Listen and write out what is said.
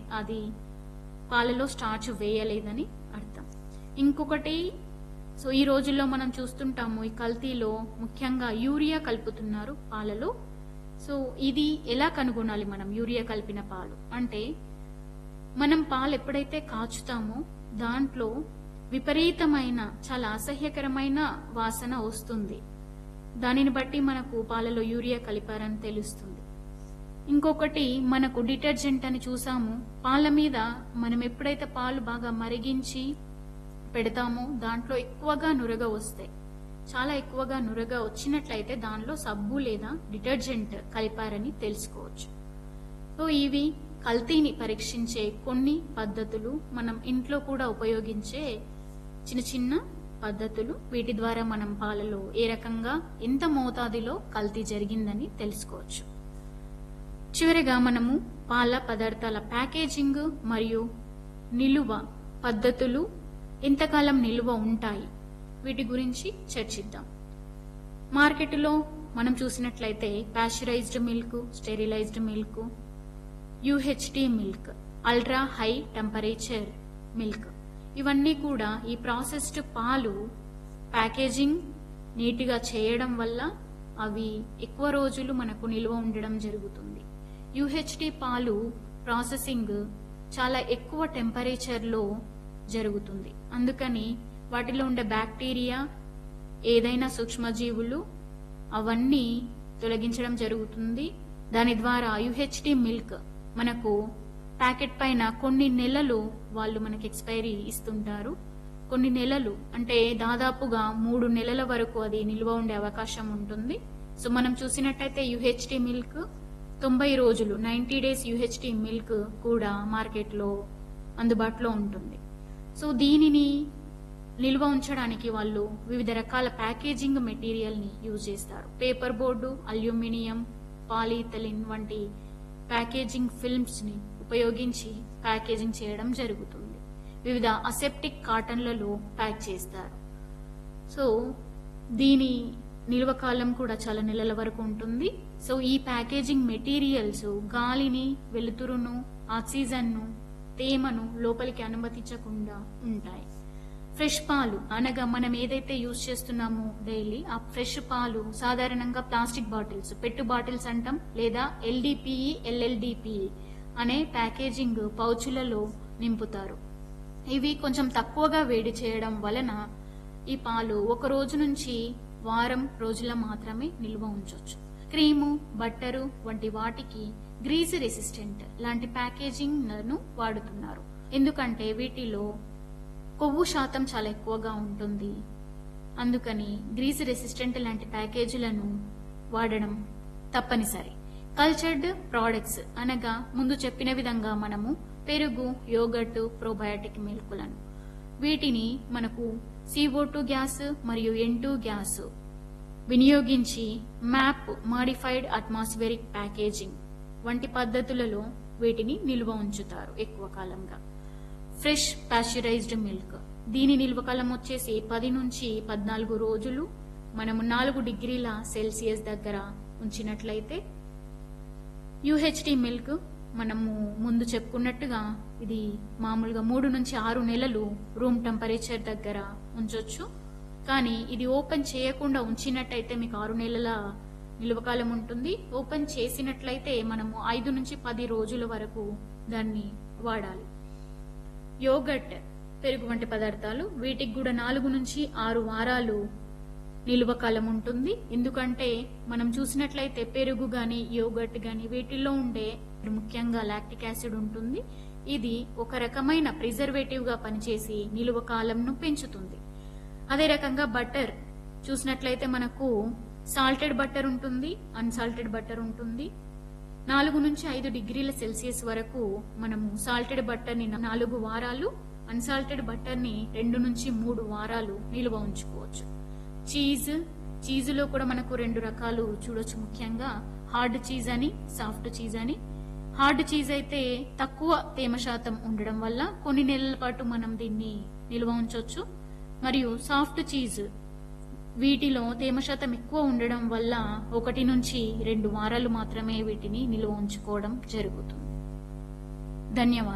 అది పాలలో స్టార్చ్ వేయలేదని అర్థం ఇంకొకటి సో ఈ రోజుల్లో మనం చూస్తుంటాము ఈ కల్తీలో ముఖ్యంగా యూరియా కలుపుతున్నారు పాలలో సో ఇది ఎలా కనుగొనాలి మనం యూరియా కలిపిన పాలు అంటే మనం పాలు ఎప్పుడైతే కాచుతామో దాంట్లో విపరీతమైన చాలా అసహ్యకరమైన వాసన వస్తుంది దానిని బట్టి మనకు పాలలో యూరియా కలిపారని తెలుస్తుంది ఇంకొకటి మనకు డిటర్జెంట్ అని చూసాము పాల మీద మనం ఎప్పుడైతే పాలు బాగా మరిగించి పెడతామో దాంట్లో ఎక్కువగా నురగ వస్తాయి చాలా ఎక్కువగా నురగ వచ్చినట్లయితే దానిలో సబ్బు లేదా డిటర్జెంట్ కలిపారని తెలుసుకోవచ్చు సో ఇవి కల్తీని పరీక్షించే కొన్ని పద్ధతులు మనం ఇంట్లో కూడా ఉపయోగించే చిన్న చిన్న పద్ధతులు వీటి ద్వారా మనం పాలలో ఏ రకంగా ఎంత మోతాదులో కల్తీ జరిగిందని తెలుసుకోవచ్చు చివరిగా మనము పాల పదార్థాల ప్యాకేజింగ్ మరియు నిలువ పద్ధతులు ఎంతకాలం నిలువ ఉంటాయి వీటి గురించి చర్చిద్దాం మార్కెట్లో మనం చూసినట్లయితే pasteurised milk sterilised milk UHT milk ultra high temperature milk ఇవన్నీ కూడా ఈ ప్రాసెస్డ్ పాలు ప్యాకేజింగ్ నీట్గా చేయడం వల్ల అవి ఎక్కువ రోజులు మనకు నిల్వ ఉండడం జరుగుతుంది యుహెచ్డి పాలు ప్రాసెసింగ్ చాలా ఎక్కువ టెంపరేచర్లో జరుగుతుంది అందుకని వాటిలో ఉండే బ్యాక్టీరియా ఏదైనా సూక్ష్మజీవులు అవన్నీ తొలగించడం జరుగుతుంది దాని ద్వారా యుహెచ్డి మిల్క్ మనకు ప్యాకెట్ పైన కొన్ని నెలలు వాళ్ళు మనకి ఎక్స్పైరీ ఇస్తుంటారు కొన్ని నెలలు అంటే దాదాపుగా మూడు నెలల వరకు అది నిల్వ ఉండే అవకాశం ఉంటుంది సో మనం చూసినట్టయితే యుహెచ్డి మిల్క్ తొంభై రోజులు నైంటీ డేస్ యుహెచ్డి మిల్క్ కూడా మార్కెట్లో అందుబాటులో ఉంటుంది సో దీనిని నిల్వ ఉంచడానికి వాళ్ళు వివిధ రకాల ప్యాకేజింగ్ మెటీరియల్ ని యూజ్ చేస్తారు పేపర్ బోర్డు అల్యూమినియం పాలీథలిన్ వంటి ప్యాకేజింగ్ ఫిల్మ్స్ ని ఉపయోగించి ప్యాకేజింగ్ చేయడం జరుగుతుంది వివిధ అసెప్టిక్ కాటన్లలో ప్యాక్ చేస్తారు సో దీని నిల్వ కాలం కూడా చాలా నెలల వరకు ఉంటుంది సో ఈ ప్యాకేజింగ్ మెటీరియల్స్ గాలిని వెలుతురును ఆక్సిజన్ను తేమను లోపలికి అనుమతించకుండా ఉంటాయి ఫ్రెష్ పాలు అనగా మనం ఏదైతే యూజ్ చేస్తున్నామో డైలీ ఆ ఫ్రెష్ పాలు సాధారణంగా ప్లాస్టిక్ బాటిల్స్ పెట్టు బాటిల్స్ అంటాం లేదా ఎల్డిపిఈ ఎల్ఎల్డిపిఈ అనే ప్యాకేజింగ్ పౌచులలో నింపుతారు ఇవి కొంచెం తక్కువగా వేడి చేయడం వలన ఈ పాలు ఒక రోజు నుంచి వారం రోజుల మాత్రమే నిల్వ ఉంచవచ్చు క్రీము బట్టరు వంటి వాటికి గ్రీజ్ రెసిస్టెంట్ లాంటి ప్యాకేజింగ్ ను వాడుతున్నారు ఎందుకంటే వీటిలో కొవ్వు శాతం చాలా ఎక్కువగా ఉంటుంది అందుకని గ్రీజ్ రెసిస్టెంట్ లాంటి ప్యాకేజీలను వాడడం తప్పనిసరి కల్చర్డ్ ప్రోడక్ట్స్ అనగా ముందు చెప్పిన విధంగా మనము పెరుగు యోగర్ట్ ప్రోబయాటిక్ మిల్కులను వీటిని మనకు సిఓ టూ గ్యాస్ మరియు ఎన్ టూ గ్యాస్ వినియోగించి మ్యాప్ మాడిఫైడ్ అట్మాస్ఫియరిక్ ప్యాకేజింగ్ వంటి పద్ధతులలో వీటిని నిల్వ ఉంచుతారు ఎక్కువ కాలంగా ఫ్రెష్ పాస్చరైజ్డ్ మిల్క్ దీని నిల్వ కాలం వచ్చేసి పది నుంచి పద్నాలుగు రోజులు మనము నాలుగు డిగ్రీల సెల్సియస్ దగ్గర ఉంచినట్లయితే యుహెచ్డి మిల్క్ మనము ముందు చెప్పుకున్నట్టుగా ఇది మామూలుగా మూడు నుంచి ఆరు నెలలు రూమ్ టెంపరేచర్ దగ్గర ఉంచొచ్చు కానీ ఇది ఓపెన్ చేయకుండా ఉంచినట్టయితే మీకు ఆరు నెలల నిల్వకాలం ఉంటుంది ఓపెన్ చేసినట్లయితే మనము ఐదు నుంచి పది రోజుల వరకు దాన్ని వాడాలి యోగట్ పెరుగు వంటి పదార్థాలు వీటికి కూడా నాలుగు నుంచి ఆరు వారాలు నిల్వ కాలం ఉంటుంది ఎందుకంటే మనం చూసినట్లయితే పెరుగు గాని యోగట్ గాని వీటిల్లో ఉండే ముఖ్యంగా లాక్టిక్ యాసిడ్ ఉంటుంది ఇది ఒక రకమైన ప్రిజర్వేటివ్ గా పనిచేసి నిలువ కాలంను పెంచుతుంది అదే రకంగా బటర్ చూసినట్లయితే మనకు సాల్టెడ్ బటర్ ఉంటుంది అన్సాల్టెడ్ బటర్ ఉంటుంది నాలుగు నుంచి ఐదు డిగ్రీల సెల్సియస్ వరకు మనము సాల్టెడ్ బటర్ ని నాలుగు వారాలు అన్సాల్టెడ్ బటర్ ని రెండు నుంచి మూడు వారాలు నిల్వ ఉంచుకోవచ్చు చీజ్ చీజులో కూడా మనకు రెండు రకాలు చూడొచ్చు ముఖ్యంగా హార్డ్ చీజ్ అని సాఫ్ట్ చీజ్ అని హార్డ్ చీజ్ అయితే తక్కువ తేమ శాతం ఉండడం వల్ల కొన్ని నెలల పాటు మనం దీన్ని నిల్వ ఉంచవచ్చు మరియు సాఫ్ట్ చీజ్ వీటిలో తేమ శాతం ఎక్కువ ఉండడం వల్ల ఒకటి నుంచి రెండు వారాలు మాత్రమే వీటిని నిల్వ ఉంచుకోవడం జరుగుతుంది ధన్యవాదాలు